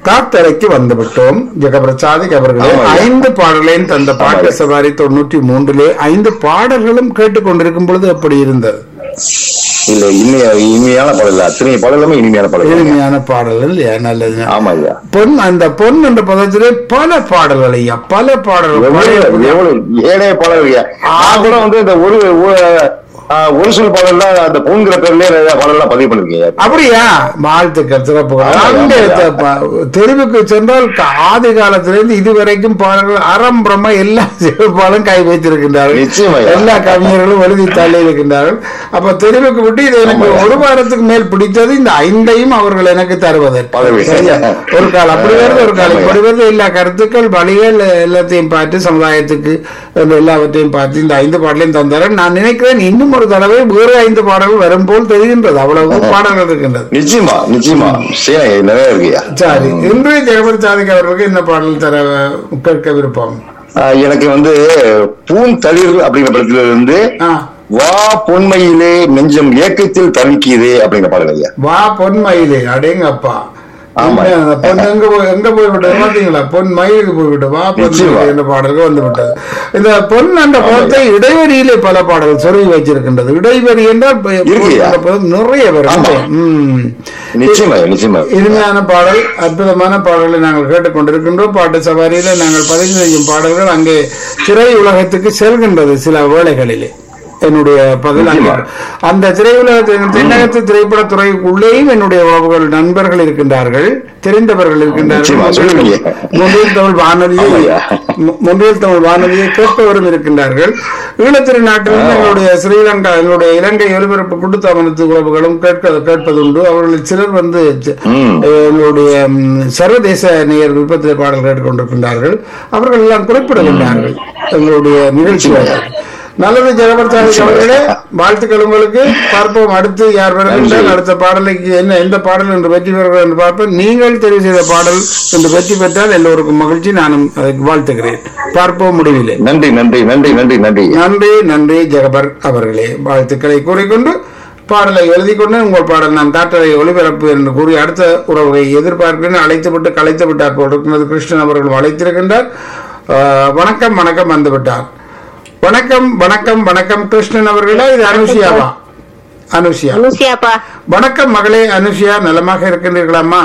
காத்தரைக்கு வந்துவிட்டோம் ஜெகபிரசாதி அவர்களே ஆமாய்யா. ஐந்து பாடலையும் தந்த பாட்டு ஆமாய்யா. சவாரி தொண்ணூற்றி மூன்றிலே ஐந்து பாடல்களும் கேட்டுக்கொண்டிருக்கும் பொழுது எப்படி இருந்தது இல்ல இனிமையா இனிமையான பாடல் இல்ல அத்தனை பாடலுமே இனிமையான பாடல் எளிமையான பாடல்கள் இல்லையா நல்லது ஆமா ஐயா பொன் அந்த பொன் என்ற பதத்திலே பல பாடல்கள் ஐயா பல பாடல்கள் எவ்வளவு பழைய- எவ்வளவு ஏழே பாடல் ஐயா நான் கூட வந்து இந்த ஒரு ஒரு- ஆ, ஒரு சொல் பாடல்லாம் அந்த பூங்கிற பேர்லயே நிறைய பாடல்லாம் பதிவு பண்ணிருக்கீங்க அப்படியா வாழ்த்துக்கள் சிறப்புகள் ஆமாய்யா, அங்கே ஆமாய்யா. த- ப- தெருவுக்கு சென்றால் க- ஆதி காலத்திலிருந்து இதுவரைக்கும் பாடல்கள் அறம்பிரம எல்லா சிறப்பாலும் கை வைத்திருக்கின்றார்கள் நிச்சயமாய்யா. எல்லா கவிஞர்களும் எழுதி தள்ளி இருக்கின்றார்கள் அப்ப தெருவுக்கு விட்டு இது எனக்கு ஆமாய்யா. ஒரு வாரத்துக்கு மேல் பிடித்தது இந்த ஐந்தையும் அவர்கள் எனக்கு தருவது பதவி. சரியா? ஒரு கால் அப்படி வருது ஒரு கால் ஆமாய்யா. இப்படி வருது எல்லா கருத்துக்கள் வழிகள் எல்லாத்தையும் பார்த்து சமுதாயத்துக்கு இந்த எல்லாவற்றையும் பார்த்து இந்த ஐந்து பாடலையும் தந்தார்கள் நான் நினைக்கிறேன் இன்னும் ஒரு தடவை வேறு ஐந்து பாடல்கள் வரும் போல் தெரிகின்றது அவ்வளவு பாடல்கள் இருக்கின்றது நிச்சயமா நிச்சயமா சரி நிறைய இருக்குயா சரி இன்றைய ஜெகபதி சாதிக் அவர்களுக்கு என்ன பாடல் தர கேட்க விருப்பம் ஆ, எனக்கு வந்து பூந்தளிர் அப்படிங்கிற படத்துல இருந்து ஆ, வா பொன்மையிலே நெஞ்சம் ஏக்கத்தில் தவிக்குது அப்படிங்கிற பாடல் ஐயா வா பொன்மயிலே அடேங்கப்பா ஆமா. என்ன, அந்த பொன் எங்க போய் எங்க போய் விட்டது பாத்தீங்களா பொன் மயிலுக்கு போய் விட்டு வா பொன் நிச்சயமா. மயிலே என்ற பாடல்கள் வந்து விட்டது இந்த பொன் என்ற பதத்தை இடைவெளியிலே பல பாடல்கள் சொருகி வச்சிருக்கின்றது இடைவெளி என்றால் ப- இருக்குயா? என்ற பதம் நிறைய வரும் ஆமா. ம். நிச்சயமா நிச்சயமா இனிமையான பாடல் அற்புதமான பாடல்களை நாங்கள் கேட்டுக்கொண்டிருக்கின்றோம் பாட்டு சவாரியில நாங்கள் பதிவு செய்யும் பாடல்கள் அங்கே திரை உலகத்துக்கு செல்கின்றது சில வேளைகளிலே என்னுடைய பதில் அங்கே. அந்த திரையுலகத்தின் தென்னகத்து திரைப்படத்துறை உள்ளேயும் என்னுடைய உறவுகள் நண்பர்கள் இருக்கின்றார்கள் தெரிந்தவர்கள் நிச்சயமா, சொல்லுங்க. இருக்கின்றார்கள் முன்றில் தமிழ் வானொலியை ஆமாய்யா. மு- முன்றில் தமிழ் வானொலியை கேட்பவரும் இருக்கின்றார்கள் ஈழத்திரு நாட்டிலிருந்து எங்களுடைய ஸ்ரீலங்கா எங்களுடைய இலங்கை ஒலிபரப்பு குடுத்தாமனத்து உறவுகளும் கேட்க கேட்பதுண்டு அவர்களில் சிலர் வந்து சி- ம். எங்களுடைய ம், சர்வதேச நேயர் விருப்பத்திலே பாடல் கேட்டுக்கொண்டிருக்கின்றார்கள் அவர்கள் எல்லாம் குறிப்பிடுகின்றார்கள் எங்களுடைய நிகழ்ச்சிகள் நல்லது ஜெகபர்த்தாரி அவர்களே வாழ்த்துக்கள் உங்களுக்கு பார்ப்போம் அடுத்து யார் வருகின்றால் நன்றி. அடுத்த பாடலுக்கு என்ன எந்த பாடல் என்று வெற்றி பெறுகிறது என்று பார்ப்போம் நீங்கள் தெரிவு செய்த பாடல் என்று வெற்றி பெற்றால் எல்லோருக்கும் மகிழ்ச்சி நானும் அதற்கு வாழ்த்துகிறேன் பார்ப்போம் முடிவிலே நன்றி நன்றி நன்றி நன்றி நன்றி நன்றி நன்றி ஜெகபர் அவர்களே வாழ்த்துக்களை கூறிக்கொண்டு பாடலை எழுதி கொண்டு உங்கள் பாடல் நான் காற்றலை ஒளிபரப்பு என்று கூறி அடுத்த உறவை எதிர்பார்க்கிறேன் அழைத்து விட்டு கலைத்து விட்டார் போல் இருக்கிறது கிருஷ்ணன் அவர்கள் அழைத்திருக்கின்றார் ஆஹ், வணக்கம் வணக்கம் வந்து விட்டார் வணக்கம் வணக்கம் வணக்கம் கிருஷ்ணன் அவர்களா இது அனுஷியாவா அனுஷியா அனுசியாப்பா வணக்கம் மகளே அனுஷியா நலமாக இருக்கின்றீர்களாமா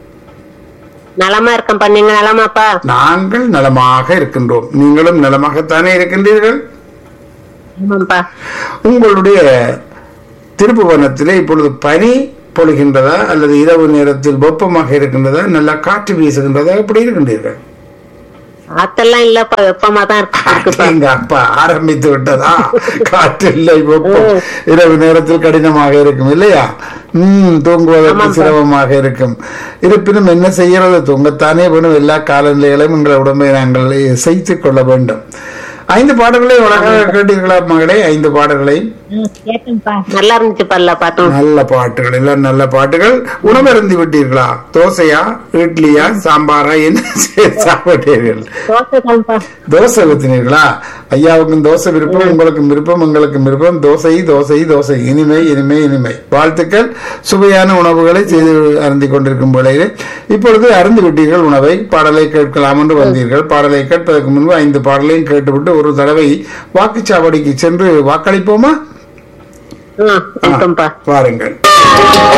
நலமா இருக்கேன்ப்பா நீங்க நலமாப்பா நாங்கள் நலமாக இருக்கின்றோம் நீங்களும் நலமாகத்தானே இருக்கின்றீர்கள் ஆமாப்பா உங்களுடைய திருப்புவனத்திலே இப்பொழுது பனி பொழிகின்றதா அல்லது இரவு நேரத்தில் வெப்பமாக இருக்கின்றதா நல்லா காற்று வீசுகின்றதா எப்படி இருக்கின்றீர்கள் ஆத்தெல்லாம் இல்லப்பா வெப்பமா தான் இருக்கு இருக்குப்பா எங்க அப்பா ஆரம்பித்து விட்டதா காற்று இல்லை வெப்பம் இரவு நேரத்தில் கடினமாக இருக்கும் இல்லையா உம் தூங்குவதற்கு ஆமாப்பா. சிரமமாக இருக்கும் இருப்பினும் என்ன செய்யறது தூங்கத்தானே வேணும் எல்லா காலநிலைகளும் எங்கள் உடம்பை நாங்கள் செய்து கொள்ள வேண்டும் ஐந்து பாடல்களை அழகாக கேட்டீர்களா மகளே ஐந்து பாடல்களை நல்லா இருந்துச்சுப்பா இல்ல பார்த்தோம் நல்ல பாட்டுகள் எல்லாம் நல்ல பாட்டுகள் உணவருந்தி விட்டீர்களா தோசையா இட்லியா சாம்பாரா என்ன செய்து சாப்பிட்டீர்கள் தோசை தான்ப்பா தோசை ஊத்தினீர்களா ஐயாவுக்கும் தோசை விருப்பம் உங்களுக்கும் விருப்பம் உங்களுக்கும் விருப்பம் தோசை தோசை தோசை இனிமை இனிமை இனிமை வாழ்த்துக்கள் சுவையான உணவுகளை செய்து அருந்தி கொண்டிருக்கும் வேளையில் இப்பொழுது அருந்து விட்டீர்கள் உணவை பாடலை கேட்கலாம் என்று வந்தீர்கள் பாடலை கேட்பதற்கு முன்பு ஐந்து பாடலையும் கேட்டுவிட்டு ஒரு தடவை வாக்குச்சாவடிக்கு சென்று வாக்களிப்போமா ம் இருக்கேன்ப்பா வாருங்கள்